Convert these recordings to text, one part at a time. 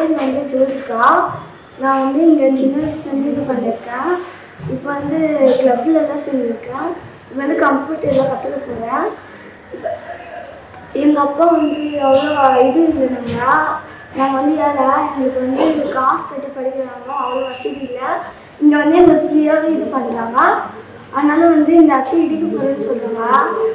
பேர் வந்து ஜோதிகா நான் வந்து இங்கே சின்ன வயசுலேருந்து இது பண்ணியிருக்கேன் இப்போ வந்து கிளப்ல எல்லாம் சேர்ந்துருக்கேன் இப்போ வந்து கம்ப்யூட்டர்லாம் கற்றுக்க போகிறேன் எங்கள் அப்பா வந்து அவ்வளோ இது இல்லைனாங்க நாங்கள் வந்து ஏழை எங்களுக்கு வந்து காசு கட்டி படிக்கிறாங்க அவ்வளோ வசதி இல்லை இங்கே வந்து எங்களுக்கு ஃப்ரீயாகவே இது பண்ணுறாங்க அதனால வந்து இந்த அட்டை இடிக்க போகிறேன்னு சொல்கிறாங்க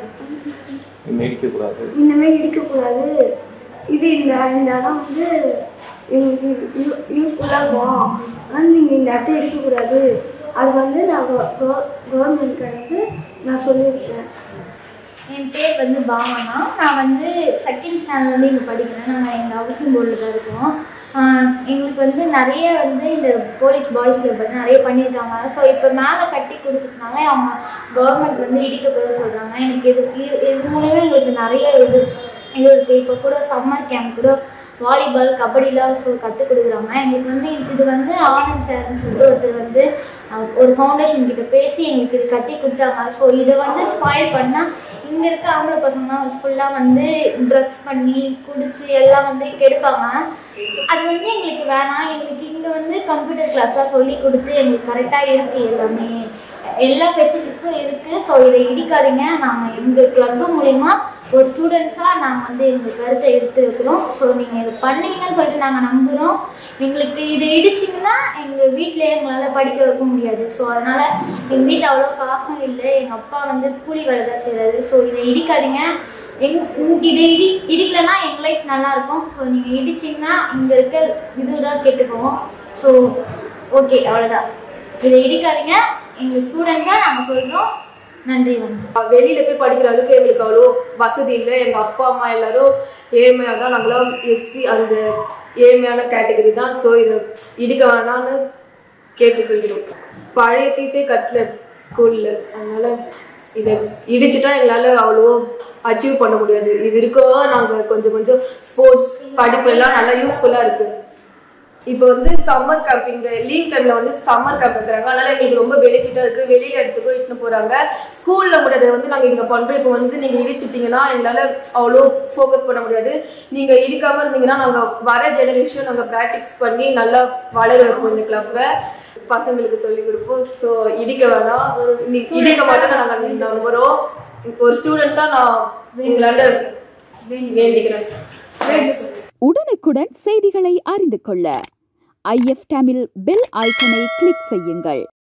மேடிக்கக்கூடாது இந்தமாரி இடிக்கக்கூடாது இது இந்த இந்த இடம் வந்து எங்களுக்கு யூஸ்ஃபுல்லாக இருக்கும் ஆனால் நீங்கள் இந்த இடத்த எடுக்கக்கூடாது அது வந்து நான் கவர்மெண்ட் வந்து நான் சொல்லியிருக்கேன் என் பேர் வந்து பாவனா நான் வந்து செகண்ட் ஸ்டாண்டர்ட்லேருந்து இங்கே படிக்கிறேன் நாங்கள் எங்கள் ஹவுசிங் போர்டில் தான் இருக்கோம் ஆஹ் எங்களுக்கு வந்து நிறைய வந்து இந்த போலீஸ் பாய்ஸ் கிளப் வந்து நிறைய பண்ணியிருக்காங்க ஸோ இப்போ மேலே கட்டி கொடுக்கறதுனால அவங்க கவர்மெண்ட் வந்து இடிக்க போகிற சொல்கிறாங்க எனக்கு இது இது- இது மூலயமா எங்களுக்கு நிறைய இது இது இருக்குது இப்போ கூட சம்மர் கேம்ப் கூட வாலிபால் கபடிலாம் ஸோ கற்றுக் கொடுக்குறாங்க எங்களுக்கு வந்து இது வந்து ஆனந்த் சார்னு சொல்லிட்டு ஒருத்தர் வந்து அஹ், ஒரு ஃபவுண்டேஷன் கிட்ட பேசி எங்களுக்கு இது கட்டி கொடுத்தாங்க ஸோ இதை வந்து ஸ்பாயில் பண்ணால் இங்கே இருக்க ஆம்பளை பசங்கலாம் ஃபுல்லாக வந்து ட்ரக்ஸ் பண்ணி குடிச்சு எல்லாம் வந்து கெடுப்பாங்க அது வந்து எங்களுக்கு வேணாம் எங்களுக்கு இங்கே வந்து கம்ப்யூட்டர் கிளாஸ்லாம் சொல்லி கொடுத்து எங்களுக்கு கரெக்டாக இருக்குது எல்லாமே எல்லா ஃபெசிலிட்டிஸும் இருக்குது ஸோ இதை இடிக்காதீங்க நாங்கள் எங்கள் கிளப்பு மூலிமா ஒரு ஸ்டூடெண்ட்ஸாக நாங்கள் வந்து எங்கள் கருத்தை எடுத்து வைக்கிறோம் ஸோ நீங்கள் இதை பண்ணுவீங்கன்னு சொல்லிட்டு நாங்கள் நம்புகிறோம் எங்களுக்கு இதை இடிச்சிங்கன்னா எங்கள் வீட்டில் எங்களால் படிக்க வைக்க முடியாது ஸோ அதனால் எங்கள் வீட்டில் அவ்வளோ காசும் இல்லை எங்கள் அப்பா வந்து கூலி வேலை தான் செய்கிறாரு ஸோ இதை இடிக்காதீங்க எங் உ- இதை இடி இடிக்கலைன்னா எங்கள் லைஃப் நல்லா இருக்கும் ஸோ நீங்கள் இடிச்சிங்கன்னா இங்கே இருக்க இதுதான் கெட்டு போகும் ஸோ ஓகே அவ்வளோதான் இதை இடிக்காதீங்க எங்கள் ஸ்டூடெண்ட்ஸாக நாங்கள் சொல்கிறோம் நன்றி வணக்கம் வெளியில போய் படிக்கிற அளவுக்கு எங்களுக்கு அவ்வளோ வசதி இல்லை எங்க அப்பா அம்மா எல்லாரும் ஏழ்மையா தான் நாங்களாம் எஸ்சி அந்த ஏழ்மையான கேட்டகரி தான் ஸோ இதை இடிக்க வேணாம்னு கேட்டுக்கொள்கிறோம் பழைய ஃபீஸே கட்டல ஸ்கூல்ல அதனால இதை இடிச்சிட்டா எங்களால அவ்வளோ அச்சீவ் பண்ண முடியாது இது இருக்கோ நாங்க கொஞ்சம் கொஞ்சம் ஸ்போர்ட்ஸ் படிப்பு எல்லாம் நல்லா யூஸ்ஃபுல்லா இருக்கு இப்போ வந்து சம்மர் கேம்ப் இங்க லீவ் டைம்ல வந்து சம்மர் கேம்ப் வைக்கிறாங்க அதனால எங்களுக்கு ரொம்ப பெனிஃபிட்டா இருக்கு வெளியில இடத்துக்கும் இட்டுன்னு போறாங்க ஸ்கூல்ல முடியாத வந்து நாங்க இங்க பண்றோம் இப்போ வந்து நீங்க இடிச்சிட்டீங்கன்னா எங்களால அவ்வளோ ஃபோக்கஸ் பண்ண முடியாது நீங்க இடிக்காம இருந்தீங்கன்னா நாங்க வர ஜெனரேஷன் நாங்க ப்ராக்டிஸ் பண்ணி நல்லா வளர வைப்போம் இந்த கிளப்பை பசங்களுக்கு சொல்லி கொடுப்போம் ஸோ இடிக்க வேணாம் நீ- இடிக்க மாட்டோம் நாங்க நம்புறோம் ஒரு ஸ்டூடெண்ட்ஸா நான் எங்களால வேண்டிக்கிறேன் உடனுக்குடன் செய்திகளை அறிந்து கொள்ள ஐஎஃப் தமிழ் பெல் ஐக்கனை கிளிக் செய்யுங்கள்